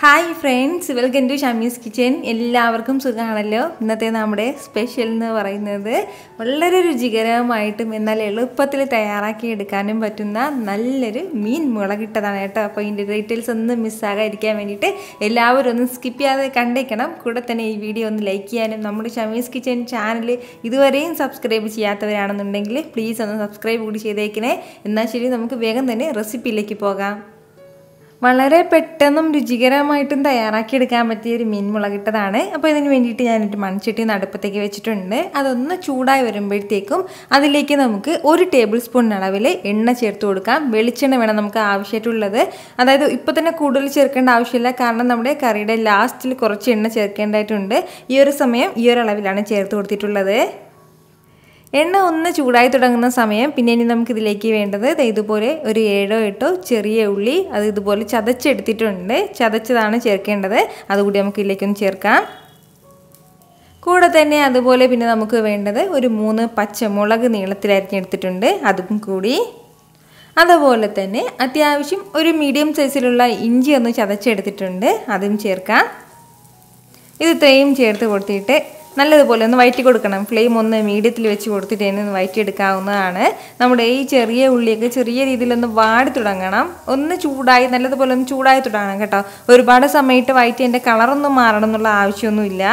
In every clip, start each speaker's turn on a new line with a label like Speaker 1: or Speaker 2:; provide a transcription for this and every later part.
Speaker 1: hi friends welcome to Shamees kitchen എല്ലാവർക്കും സുഖമാണല്ലോ ഇന്നത്തെ നമ്മുടെ സ്പെഷ്യൽ എന്ന് പറയുന്നത് വളരെ രുചികരമായിട്ടും എന്നാൽ എളുപ്പത്തിൽ തയ്യാറാക്കി എടുക്കാനും പറ്റുന്ന നല്ലൊരു മീൻ മുളകിട്ടതാണ് കേട്ടോ അപ്പോൾ ഇതിൻ്റെ ഡീറ്റെയിൽസ് ഒന്നും മിസ്സാകാതിരിക്കാൻ വേണ്ടിയിട്ട് എല്ലാവരും ഒന്ന് സ്കിപ്പ് ചെയ്യാതെ കണ്ടേക്കണം കൂടെ തന്നെ ഈ വീഡിയോ ഒന്ന് ലൈക്ക് ചെയ്യാനും നമ്മുടെ ഷമീസ് കിച്ചൻ ചാനൽ ഇതുവരെയും സബ്സ്ക്രൈബ് ചെയ്യാത്തവരാണെന്നുണ്ടെങ്കിൽ പ്ലീസ് ഒന്ന് സബ്സ്ക്രൈബ് കൂടി ചെയ്തേക്കണേ എന്നാൽ ശരി നമുക്ക് വേഗം തന്നെ റെസിപ്പിയിലേക്ക് പോകാം വളരെ പെട്ടെന്നും രുചികരമായിട്ടും തയ്യാറാക്കിയെടുക്കാൻ പറ്റിയ ഒരു മീൻ മുളകിട്ടതാണ് അപ്പോൾ ഇതിന് വേണ്ടിയിട്ട് ഞാനൊരു മൺചട്ടി നടുപ്പത്തേക്ക് വെച്ചിട്ടുണ്ട് അതൊന്ന് ചൂടായി വരുമ്പോഴത്തേക്കും അതിലേക്ക് നമുക്ക് ഒരു ടേബിൾ സ്പൂൺ അളവിൽ എണ്ണ ചേർത്ത് കൊടുക്കാം വെളിച്ചെണ്ണ വേണം നമുക്ക് ആവശ്യമായിട്ടുള്ളത് അതായത് ഇപ്പോൾ തന്നെ കൂടുതൽ ചേർക്കേണ്ട ആവശ്യമില്ല കാരണം നമ്മുടെ കറിയുടെ ലാസ്റ്റിൽ കുറച്ച് എണ്ണ ചേർക്കേണ്ടതായിട്ടുണ്ട് ഈ ഒരു സമയം ഈ ഒരു അളവിലാണ് ചേർത്ത് കൊടുത്തിട്ടുള്ളത് എണ്ണ ഒന്ന് ചൂടായി തുടങ്ങുന്ന സമയം പിന്നെ ഇനി നമുക്കിതിലേക്ക് വേണ്ടത് ഇതുപോലെ ഒരു ഏഴോ എട്ടോ ചെറിയ ഉള്ളി അത് ഇതുപോലെ ചതച്ചെടുത്തിട്ടുണ്ട് ചതച്ചതാണ് ചേർക്കേണ്ടത് അതുകൂടി നമുക്ക് ഇതിലേക്കൊന്ന് ചേർക്കാം കൂടെ തന്നെ അതുപോലെ പിന്നെ നമുക്ക് വേണ്ടത് ഒരു മൂന്ന് പച്ചമുളക് നീളത്തിൽ അരിഞ്ഞെടുത്തിട്ടുണ്ട് അതും കൂടി അതുപോലെ തന്നെ അത്യാവശ്യം ഒരു മീഡിയം സൈസിലുള്ള ഇഞ്ചി ഒന്ന് ചതച്ചെടുത്തിട്ടുണ്ട് അതും ചേർക്കാം ഇത് ഇത്രയും ചേർത്ത് കൊടുത്തിട്ട് നല്ലതുപോലെ ഒന്ന് വയറ്റി കൊടുക്കണം ഫ്ലെയിം ഒന്ന് മീഡിയത്തിൽ വെച്ച് കൊടുത്തിട്ട് തന്നെ ഒന്ന് വയറ്റിയെടുക്കാവുന്നതാണ് നമ്മുടെ ഈ ചെറിയ ഉള്ളിയൊക്കെ ചെറിയ രീതിയിലൊന്ന് വാടി തുടങ്ങണം ഒന്ന് ചൂടായി നല്ലതുപോലെ ഒന്ന് ചൂടായി തുടങ്ങണം കേട്ടോ ഒരുപാട് സമയത്ത് വയറ്റി എൻ്റെ കളറൊന്നും മാറണം എന്നുള്ള ആവശ്യമൊന്നുമില്ല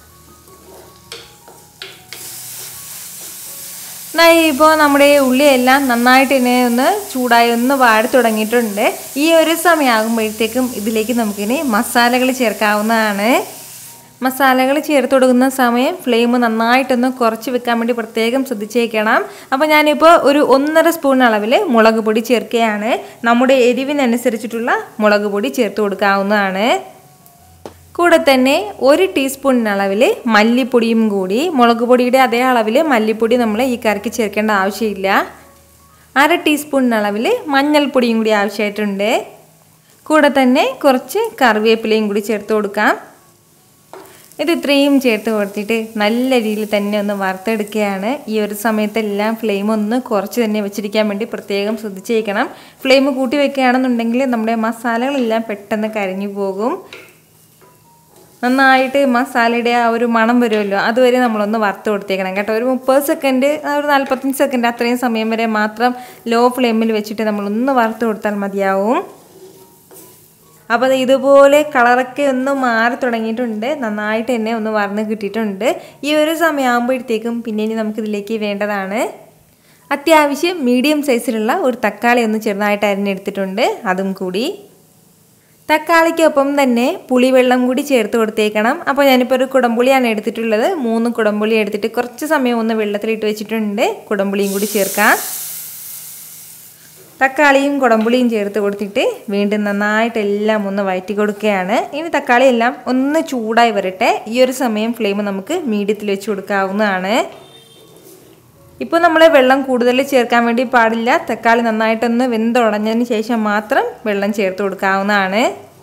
Speaker 1: ഇപ്പോൾ നമ്മുടെ ഉള്ളിയെല്ലാം നന്നായിട്ട് തന്നെ ഒന്ന് ചൂടായി ഒന്ന് വാടി തുടങ്ങിയിട്ടുണ്ട് ഈ ഒരു സമയമാകുമ്പോഴത്തേക്കും ഇതിലേക്ക് നമുക്കിനി മസാലകൾ ചേർക്കാവുന്നതാണ് മസാലകൾ ചേർത്ത് കൊടുക്കുന്ന സമയം ഫ്ലെയിം നന്നായിട്ടൊന്ന് കുറച്ച് വെക്കാൻ വേണ്ടി പ്രത്യേകം ശ്രദ്ധിച്ചേക്കണം അപ്പോൾ ഞാനിപ്പോൾ ഒരു ഒന്നര സ്പൂൺ അളവിൽ മുളക് പൊടി ചേർക്കുകയാണ് നമ്മുടെ എരിവിനനുസരിച്ചിട്ടുള്ള മുളക് പൊടി ചേർത്ത് കൊടുക്കാവുന്നതാണ് കൂടെ തന്നെ ഒരു ടീസ്പൂൺ അളവിൽ മല്ലിപ്പൊടിയും കൂടി മുളക് പൊടിയുടെ അതേ അളവിൽ മല്ലിപ്പൊടി നമ്മൾ ഈ കറിക്ക് ചേർക്കേണ്ട ആവശ്യമില്ല അര ടീസ്പൂൺ അളവിൽ മഞ്ഞൾപ്പൊടിയും കൂടി ആവശ്യമായിട്ടുണ്ട് കൂടെ തന്നെ കുറച്ച് കറിവേപ്പിലയും കൂടി ചേർത്ത് കൊടുക്കാം ഇത് ഇത്രയും ചേർത്ത് കൊടുത്തിട്ട് നല്ല രീതിയിൽ തന്നെ ഒന്ന് വറുത്തെടുക്കുകയാണ് ഈ ഒരു സമയത്തെല്ലാം ഫ്ലെയിം ഒന്ന് കുറച്ച് തന്നെ വെച്ചിരിക്കാൻ വേണ്ടി പ്രത്യേകം ശ്രദ്ധിച്ചേക്കണം ഫ്ലെയിം കൂട്ടി വെക്കുകയാണെന്നുണ്ടെങ്കിൽ നമ്മുടെ മസാലകളെല്ലാം പെട്ടെന്ന് കരിഞ്ഞു പോകും നന്നായിട്ട് മസാലയുടെ ആ ഒരു മണം വരുമല്ലോ അതുവരെ നമ്മളൊന്ന് വറുത്ത് കൊടുത്തേക്കണം കേട്ടോ ഒരു മുപ്പത് സെക്കൻഡ് ഒരു നാൽപ്പത്തഞ്ച് സെക്കൻഡ് അത്രയും സമയം വരെ മാത്രം ലോ ഫ്ലെയിമിൽ വെച്ചിട്ട് നമ്മളൊന്ന് വറുത്ത് കൊടുത്താൽ മതിയാവും അപ്പോൾ ഇതുപോലെ കളറൊക്കെ ഒന്ന് മാറി തുടങ്ങിയിട്ടുണ്ട് നന്നായിട്ട് തന്നെ ഒന്ന് വറന്ന് കിട്ടിയിട്ടുണ്ട് ഈ ഒരു സമയമാകുമ്പോഴത്തേക്കും പിന്നെ ഇനി നമുക്കിതിലേക്ക് വേണ്ടതാണ് അത്യാവശ്യം മീഡിയം സൈസിലുള്ള ഒരു തക്കാളി ഒന്ന് ചെറുതായിട്ട് അരിഞ്ഞെടുത്തിട്ടുണ്ട് അതും കൂടി തക്കാളിക്കൊപ്പം തന്നെ പുളിവെള്ളം കൂടി ചേർത്ത് കൊടുത്തേക്കണം അപ്പോൾ ഞാനിപ്പോൾ ഒരു കുടംപുളിയാണ് എടുത്തിട്ടുള്ളത് മൂന്ന് കുടംപുളി എടുത്തിട്ട് കുറച്ച് സമയം ഒന്ന് വെള്ളത്തിലിട്ട് വെച്ചിട്ടുണ്ട് കുടംപുളിയും കൂടി ചേർക്കാം തക്കാളിയും കുടംപുളിയും ചേർത്ത് കൊടുത്തിട്ട് വീണ്ടും നന്നായിട്ട് എല്ലാം ഒന്ന് വയറ്റി കൊടുക്കുകയാണ് ഇനി തക്കാളി എല്ലാം ഒന്ന് ചൂടായി വരട്ടെ ഈ ഒരു സമയം ഫ്ലെയിം നമുക്ക് മീഡിയത്തിൽ വെച്ച് കൊടുക്കാവുന്നതാണ് ഇപ്പോൾ നമ്മൾ വെള്ളം കൂടുതൽ ചേർക്കാൻ വേണ്ടി പാടില്ല തക്കാളി നന്നായിട്ടൊന്ന് വെന്തുടഞ്ഞതിന് ശേഷം മാത്രം വെള്ളം ചേർത്ത് കൊടുക്കാവുന്നതാണ്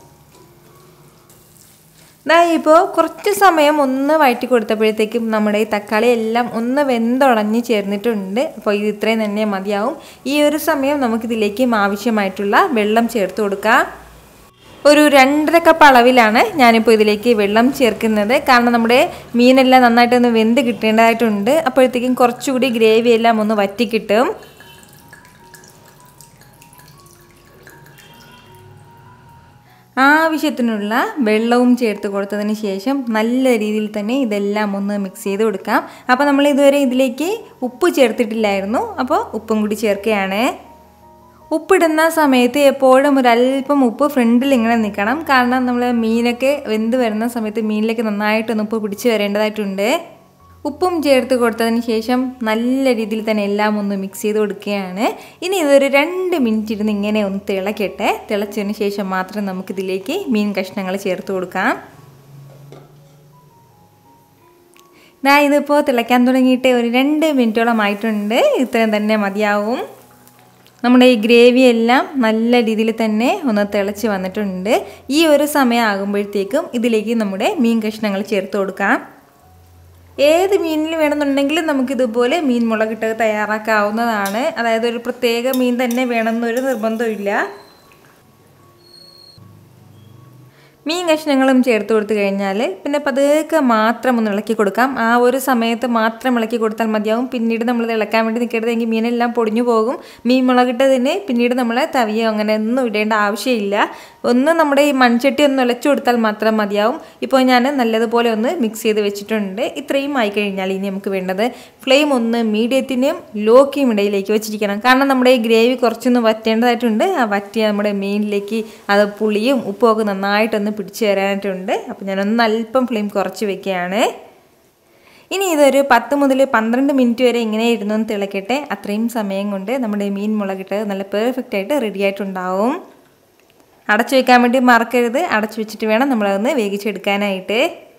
Speaker 1: ഇതാ ഇപ്പോൾ കുറച്ച് സമയം ഒന്ന് വഴറ്റി കൊടുത്തപ്പോഴത്തേക്കും നമ്മുടെ ഈ തക്കാളി എല്ലാം ഒന്ന് വെന്തുടഞ്ഞ് ചേർന്നിട്ടുണ്ട് അപ്പോൾ ഇത് ഇത്രയും തന്നെ മതിയാവും ഈ ഒരു സമയം നമുക്കിതിലേക്ക് ആവശ്യമായിട്ടുള്ള വെള്ളം ചേർത്ത് കൊടുക്കാം ഒരു രണ്ടര കപ്പ് അളവിലാണ് ഞാനിപ്പോൾ ഇതിലേക്ക് വെള്ളം ചേർക്കുന്നത് കാരണം നമ്മുടെ മീനെല്ലാം നന്നായിട്ടൊന്ന് വെന്ത് കിട്ടേണ്ടതായിട്ടുണ്ട് അപ്പോഴത്തേക്കും കുറച്ചുകൂടി ഗ്രേവി എല്ലാം ഒന്ന് വറ്റി കിട്ടും ആവശ്യത്തിനുള്ള വെള്ളവും ചേർത്ത് കൊടുത്തതിന് ശേഷം നല്ല രീതിയിൽ തന്നെ ഇതെല്ലാം ഒന്ന് മിക്സ് ചെയ്ത് കൊടുക്കാം അപ്പോൾ നമ്മൾ ഇതുവരെ ഇതിലേക്ക് ഉപ്പ് ചേർത്തിട്ടില്ലായിരുന്നു അപ്പോൾ ഉപ്പും കൂടി ചേർക്കുകയാണ് ഉപ്പിടുന്ന സമയത്ത് എപ്പോഴും ഒരല്പം ഉപ്പ് ഫ്രണ്ടിൽ ഇങ്ങനെ നിൽക്കണം കാരണം നമ്മൾ മീനൊക്കെ വെന്ത് വരുന്ന സമയത്ത് മീനിലേക്ക് നന്നായിട്ടൊന്ന് ഉപ്പ് പിടിച്ച് വരേണ്ടതായിട്ടുണ്ട് ഉപ്പും ചേർത്ത് കൊടുത്തതിന് ശേഷം നല്ല രീതിയിൽ തന്നെ എല്ലാം ഒന്ന് മിക്സ് ചെയ്ത് കൊടുക്കുകയാണ് ഇനി ഇതൊരു രണ്ട് മിനിറ്റ് ഇരുന്ന് ഇങ്ങനെ ഒന്ന് തിളക്കട്ടെ തിളച്ചതിന് ശേഷം മാത്രം നമുക്കിതിലേക്ക് മീൻ കഷ്ണങ്ങൾ ചേർത്ത് കൊടുക്കാം ഇതാ ഇതിപ്പോൾ തിളയ്ക്കാൻ തുടങ്ങിയിട്ട് ഒരു രണ്ട് മിനിറ്റോളം ആയിട്ടുണ്ട് ഇത്രയും തന്നെ മതിയാവും നമ്മുടെ ഈ ഗ്രേവി എല്ലാം നല്ല രീതിയിൽ തന്നെ ഒന്ന് തിളച്ച് വന്നിട്ടുണ്ട് ഈ ഒരു സമയം ആകുമ്പോഴത്തേക്കും ഇതിലേക്ക് നമ്മുടെ മീൻ കഷ്ണങ്ങൾ ചേർത്ത് കൊടുക്കാം ഏത് മീനിൽ വേണമെന്നുണ്ടെങ്കിലും നമുക്കിതുപോലെ മീൻ മുളകിട്ട് തയ്യാറാക്കാവുന്നതാണ് അതായത് ഒരു പ്രത്യേക മീൻ തന്നെ വേണമെന്നൊരു നിർബന്ധമില്ല മീൻ കഷ്ണങ്ങളും ചേർത്ത് കൊടുത്തു കഴിഞ്ഞാൽ പിന്നെ പതുക്കെ മാത്രം ഒന്ന് ഇളക്കി കൊടുക്കാം ആ ഒരു സമയത്ത് മാത്രം ഇളക്കി കൊടുത്താൽ മതിയാവും പിന്നീട് നമ്മൾ ഇളക്കാൻ വേണ്ടി നിൽക്കരുതെങ്കിൽ മീനെല്ലാം പൊടിഞ്ഞു പോകും മീൻ മുളകിട്ടതിന് പിന്നീട് നമ്മൾ തവിയോ അങ്ങനെ ഒന്നും ഇടേണ്ട ആവശ്യമില്ല ഒന്ന് നമ്മുടെ ഈ മൺചട്ടി ഒന്ന് ഇളച്ചു കൊടുത്താൽ മാത്രം മതിയാവും ഇപ്പോൾ ഞാൻ നല്ലതുപോലെ ഒന്ന് മിക്സ് ചെയ്ത് വെച്ചിട്ടുണ്ട് ഇത്രയും ആയി കഴിഞ്ഞാൽ ഇനി നമുക്ക് വേണ്ടത് ഫ്ലെയിം ഒന്ന് മീഡിയത്തിനും ലോക്കും ഇടയിലേക്ക് വെച്ചിരിക്കണം കാരണം നമ്മുടെ ഈ ഗ്രേവി കുറച്ചൊന്ന് വറ്റേണ്ടതായിട്ടുണ്ട് ആ വറ്റിയ നമ്മുടെ മീനിലേക്ക് അത് പുളിയും ഉപ്പും ഒക്കെ നന്നായിട്ടൊന്ന് പിടിച്ചു തരാനായിട്ടുണ്ട് അപ്പോൾ ഞാനൊന്ന് അല്പം ഫ്ലെയിം കുറച്ച് വെക്കുകയാണ് ഇനി ഇതൊരു പത്ത് മുതൽ പന്ത്രണ്ട് മിനിറ്റ് വരെ ഇങ്ങനെ ഇരുന്ന് തിളക്കട്ടെ അത്രയും സമയം കൊണ്ട് നമ്മുടെ മീൻ മുളകിട്ട് നല്ല പെർഫെക്റ്റ് ആയിട്ട് റെഡി ആയിട്ടുണ്ടാവും അടച്ചു വെക്കാൻ വേണ്ടി മറക്കരുത് അടച്ചു വെച്ചിട്ട് വേണം നമ്മളതൊന്ന് വേവിച്ചെടുക്കാനായിട്ട്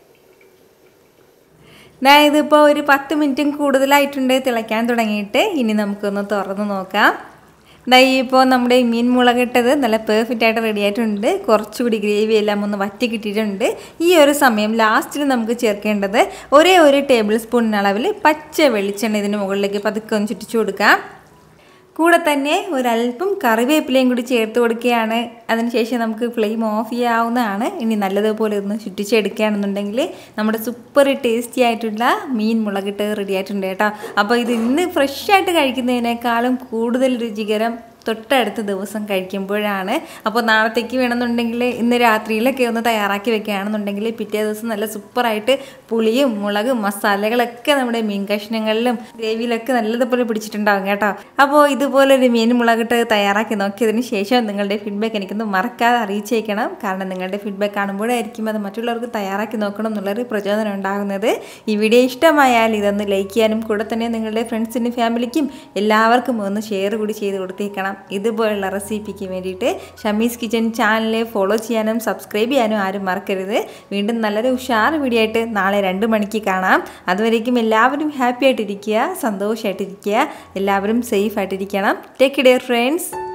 Speaker 1: അതായത് ഇപ്പോൾ ഒരു പത്ത് മിനിറ്റും കൂടുതലായിട്ടുണ്ട് തിളയ്ക്കാൻ തുടങ്ങിയിട്ട് ഇനി നമുക്കൊന്ന് തുറന്ന് നോക്കാം ദാ ഇപ്പോൾ നമ്മുടെ മീൻ മുളകിട്ടത് നല്ല പെർഫെക്റ്റ് ആയിട്ട് റെഡി ആയിട്ടുണ്ട് കുറച്ചുകൂടി ഗ്രേവി എല്ലാം ഒന്ന് വറ്റി കിട്ടിയിട്ടുണ്ട് ഈ ഒരു സമയം ലാസ്റ്റിൽ നമുക്ക് ചേർക്കേണ്ടത് ഒരേ ഒരു ടേബിൾ സ്പൂൺ അളവിൽ പച്ച വെളിച്ചെണ്ണ ഇതിന് മുകളിലേക്ക് പതുക്കെ ഒന്ന് ചുറ്റിച്ചു കൊടുക്കാം കൂടെ തന്നെ ഒരല്പം കറിവേപ്പിലയും കൂടി ചേർത്ത് കൊടുക്കുകയാണ് അതിനുശേഷം നമുക്ക് ഫ്ലെയിം ഓഫ് ചെയ്യാവുന്നതാണ് ഇനി നല്ലതുപോലെ ഒന്ന് ചുറ്റിച്ചെടുക്കുകയാണെന്നുണ്ടെങ്കിൽ നമ്മുടെ സൂപ്പർ ടേസ്റ്റി ആയിട്ടുള്ള മീൻ മുളകിട്ട് റെഡി ആയിട്ടുണ്ട് കേട്ടോ അപ്പോൾ ഇത് ഇന്ന് ഫ്രഷ് ആയിട്ട് കഴിക്കുന്നതിനേക്കാളും കൂടുതൽ രുചികരം തൊട്ടടുത്ത ദിവസം കഴിക്കുമ്പോഴാണ് അപ്പോൾ നാളത്തേക്ക് വേണമെന്നുണ്ടെങ്കിൽ ഇന്ന് രാത്രിയിലൊക്കെ ഒന്ന് തയ്യാറാക്കി വെക്കുകയാണെന്നുണ്ടെങ്കിൽ പിറ്റേ ദിവസം നല്ല സൂപ്പറായിട്ട് പുളിയും മുളകും മസാലകളൊക്കെ നമ്മുടെ മീൻ കഷ്ണങ്ങളിലും ഗ്രേവിയിലൊക്കെ നല്ലതുപോലെ പിടിച്ചിട്ടുണ്ടാകും കേട്ടോ അപ്പോൾ ഇതുപോലെ ഒരു മീൻ മുളകിട്ട് തയ്യാറാക്കി നോക്കിയതിന് ശേഷം നിങ്ങളുടെ ഫീഡ്ബാക്ക് എനിക്കൊന്ന് മറക്കാതെ അറിയിച്ചേക്കണം കാരണം നിങ്ങളുടെ ഫീഡ്ബാക്ക് കാണുമ്പോഴായിരിക്കും അത് മറ്റുള്ളവർക്ക് തയ്യാറാക്കി നോക്കണം എന്നുള്ളൊരു പ്രചോദനം ഉണ്ടാകുന്നത് ഈ വീഡിയോ ഇഷ്ടമായാൽ ഇതൊന്ന് ലൈക്ക് ചെയ്യാനും കൂടെ തന്നെ നിങ്ങളുടെ ഫ്രണ്ട്സിനും ഫാമിലിക്കും എല്ലാവർക്കും ഒന്ന് ഷെയർ കൂടി ചെയ്ത് കൊടുത്തേക്കണം ഇതുപോലുള്ള റെസിപ്പിക്ക് വേണ്ടിയിട്ട് ഷമീസ് കിച്ചൻ ചാനൽ ഫോളോ ചെയ്യാനും സബ്സ്ക്രൈബ് ചെയ്യാനും ആരും മറക്കരുത് വീണ്ടും നല്ലൊരു ഉഷാർ വീഡിയോ ആയിട്ട് നാളെ രണ്ട് മണിക്ക് കാണാം അതുവരേക്കും എല്ലാവരും ഹാപ്പി ആയിട്ടിരിക്കുക സന്തോഷമായിട്ടിരിക്കുക എല്ലാവരും സേഫ് ആയിട്ടിരിക്കണം ടേക്ക് ഡെയർ ഫ്രണ്ട്സ്